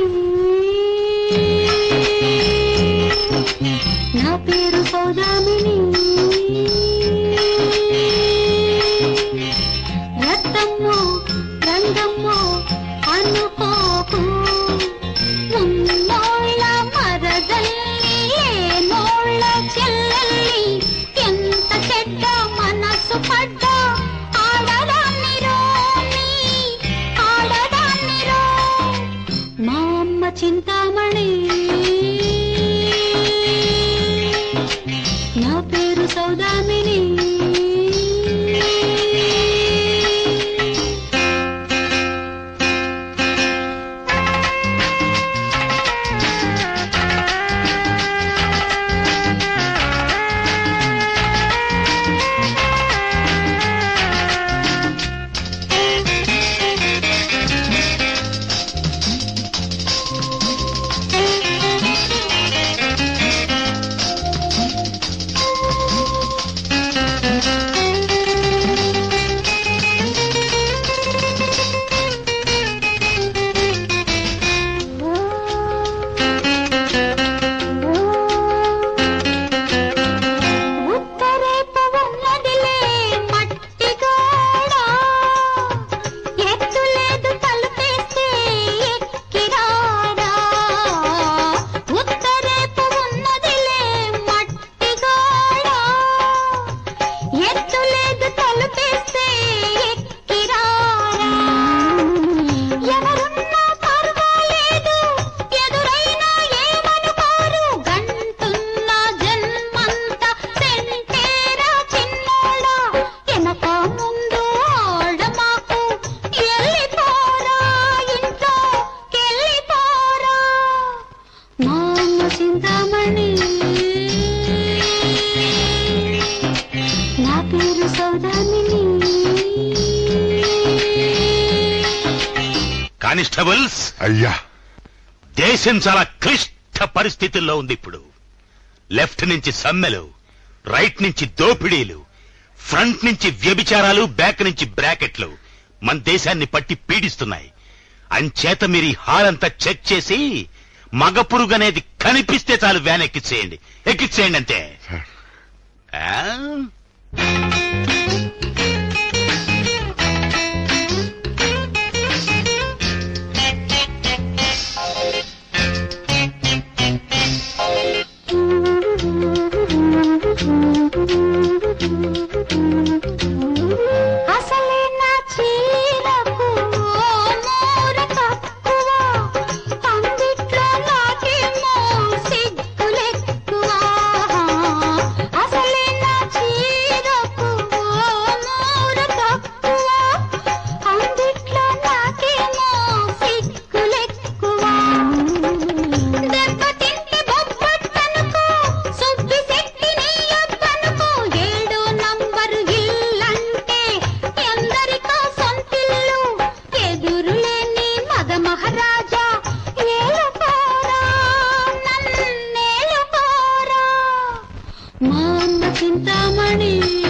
నా పేరు సౌదామిని రక్తమ్మో రంగమ్మో అనుకోకు ఉన్నోళ్ళ మరదల్లి లేనోళ్ళ చెల్లెల్లి ఎంత చెడ్డ మనసు పడ్డా ఆడదాన్ని రో నీ ఆడదాన్ని రో మా అమ్మ చింతామణి నా పేరు సౌదామిని ఉత్తరేపు ఉన్నదిలే మట్టిగోడ ఎత్తు లేదు తలుపేస్తే ఎక్కిరాడా ఉత్తరేపు ఉన్నదిలే మట్టిగోడ ఎత్తు లేదు తలుపేస్తే ఎక్కిరాడా ఎవరున్నా పర్వాలేదు ఎదురైనా ఏమనుకోరు గంటున్న జన్మంతా సెంటేరా చిన్నోడా ఎనక ముందు ఆడమాకు ఎల్లిపోరా ఇంట్లో కెళ్ళిపోరా మా అమ్మ చింతామణి నా పేరు సౌదామిని కానిస్టేబుల్స్ అయ్యా దేశం చాలా క్లిష్ట పరిస్థితుల్లో ఉంది ఇప్పుడు లెఫ్ట్ నుంచి సమ్మెలు రైట్ నుంచి దోపిడీలు ఫ్రంట్ నుంచి వ్యభిచారాలు బ్యాక్ నుంచి బ్రాకెట్లు మన దేశాన్ని పట్టి పీడిస్తున్నాయి అంచేత మీరు ఈ హాల్ అంతా చెక్ చేసి మగ పురుగు అనేది కనిపిస్తే చాలు వ్యాన్ ఎక్కిచ్చేయండి ఎక్కిచ్చేయండి అంతే ఆ? అసలే నా చీరకు మోర తక్కువ పందిట్లో నాకేమో సిగ్గులెక్కువ అసలే నా చీరకు మోర తక్కువ పందిట్లో నాకేమో సిగ్గులెక్కువ దెబ్బతింటే బొబ్బట్టనుకో సుబ్బి శెట్టి నీయొద్దనుకో ఏడో నంబరు ఇల్లంటే ఎందరికో సొంతిల్లు ఎదురులేని మగ మహారాజా ఏలుకోరా నన్నేలుకోరా మా అమ్మ చింతామణి